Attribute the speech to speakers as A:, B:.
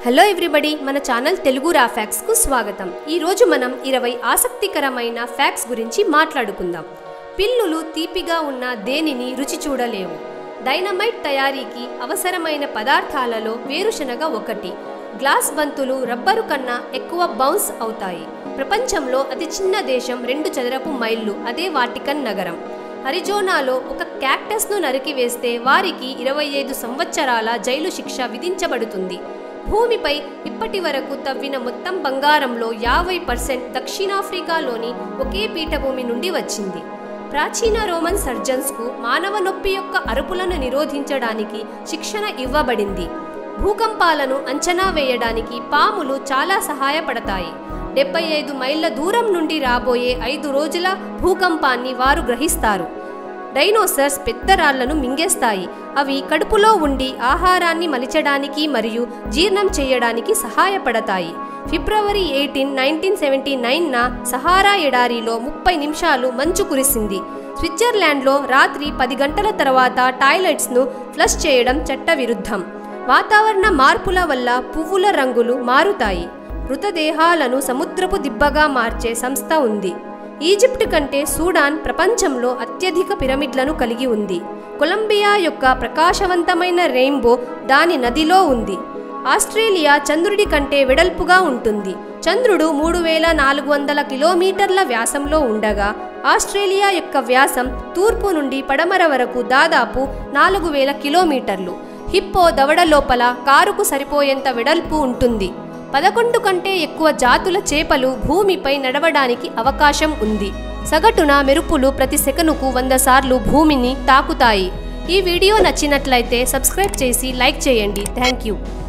A: hello everybody మన channel Telugu raw ఫ్యాక్స్కు స్వాగతం ఈరోజు మనం ఇరవై ఆసక్తికరమైన ఫ్యాక్ట్స్ గురించి మాట్లాడుకుందాం పిల్లులు తీపిగా ఉన్న దేనిని రుచి చూడలేవు డైనమైట్ తయారీకి అవసరమైన పదార్థాలలో వేరుశనగ ఒకటి గ్లాస్ బంతులు రబ్బరు కన్నా ఎక్కువ బౌన్స్ అవుతాయి ప్రపంచంలో అతి చిన్న దేశం రెండు చదరపు మైళ్ళు అదే వాటికన్ నగరం అరిజోనాలో ఒక క్యాక్టస్ను నరికివేస్తే వారికి ఇరవై ఐదు సంవత్సరాల జైలు శిక్ష విధించబడుతుంది భూమిపై ఇప్పటి వరకు తవ్విన మొత్తం బంగారంలో యాభై పర్సెంట్ దక్షిణాఫ్రికాలోని ఒకే పీఠభూమి నుండి వచ్చింది ప్రాచీన రోమన్ సర్జన్స్కు మానవ నొప్పి యొక్క అరుపులను నిరోధించడానికి శిక్షణ ఇవ్వబడింది భూకంపాలను అంచనా వేయడానికి పాములు చాలా సహాయపడతాయి డెబ్బై ఐదు మైళ్ళ దూరం నుండి రాబోయే ఐదు రోజుల భూకంపాన్ని వారు గ్రహిస్తారు డైనోసర్స్ పెద్ద రాళ్లను మింగేస్తాయి అవి కడుపులో ఉండి ఆహారాన్ని మలిచడానికి మరియు జీర్ణం చేయడానికి సహాయపడతాయి ఫిబ్రవరి ఎయిటీన్ నైన్టీన్ సెవెంటీ నైన్న సహారా ఎడారిలో ముప్పై నిమిషాలు మంచు కురిసింది స్విట్జర్లాండ్లో రాత్రి పది గంటల తర్వాత టాయిలెట్స్ను ఫ్లష్ చేయడం చట్టవిరుద్ధం వాతావరణ మార్పుల వల్ల పువ్వుల రంగులు మారుతాయి మృతదేహాలను సముద్రపు దిబ్బగా మార్చే సంస్థ ఉంది ఈజిప్ట్ కంటే సూడాన్ ప్రపంచంలో అత్యధిక పిరమిడ్లను కలిగి ఉంది కొలంబియా యొక్క ప్రకాశవంతమైన రెయిన్బో దాని నదిలో ఉంది ఆస్ట్రేలియా చంద్రుడి కంటే వెడల్పుగా ఉంటుంది చంద్రుడు మూడు వేల నాలుగు వందల కిలోమీటర్ల వ్యాసంలో ఉండగా ఆస్ట్రేలియా యొక్క వ్యాసం తూర్పు నుండి పడమర వరకు దాదాపు నాలుగు వేల కిలోమీటర్లు హిప్పో దవడ లోపల కారుకు సరిపోయేంత వెడల్పు ఉంటుంది పదకొండు కంటే ఎక్కువ జాతుల చేపలు భూమిపై నడవడానికి అవకాశం ఉంది సగటున మెరుపులు ప్రతి సెకనుకు వంద సార్లు భూమిని తాకుతాయి ఈ వీడియో నచ్చినట్లయితే సబ్స్క్రైబ్ చేసి లైక్ చేయండి థ్యాంక్ యూ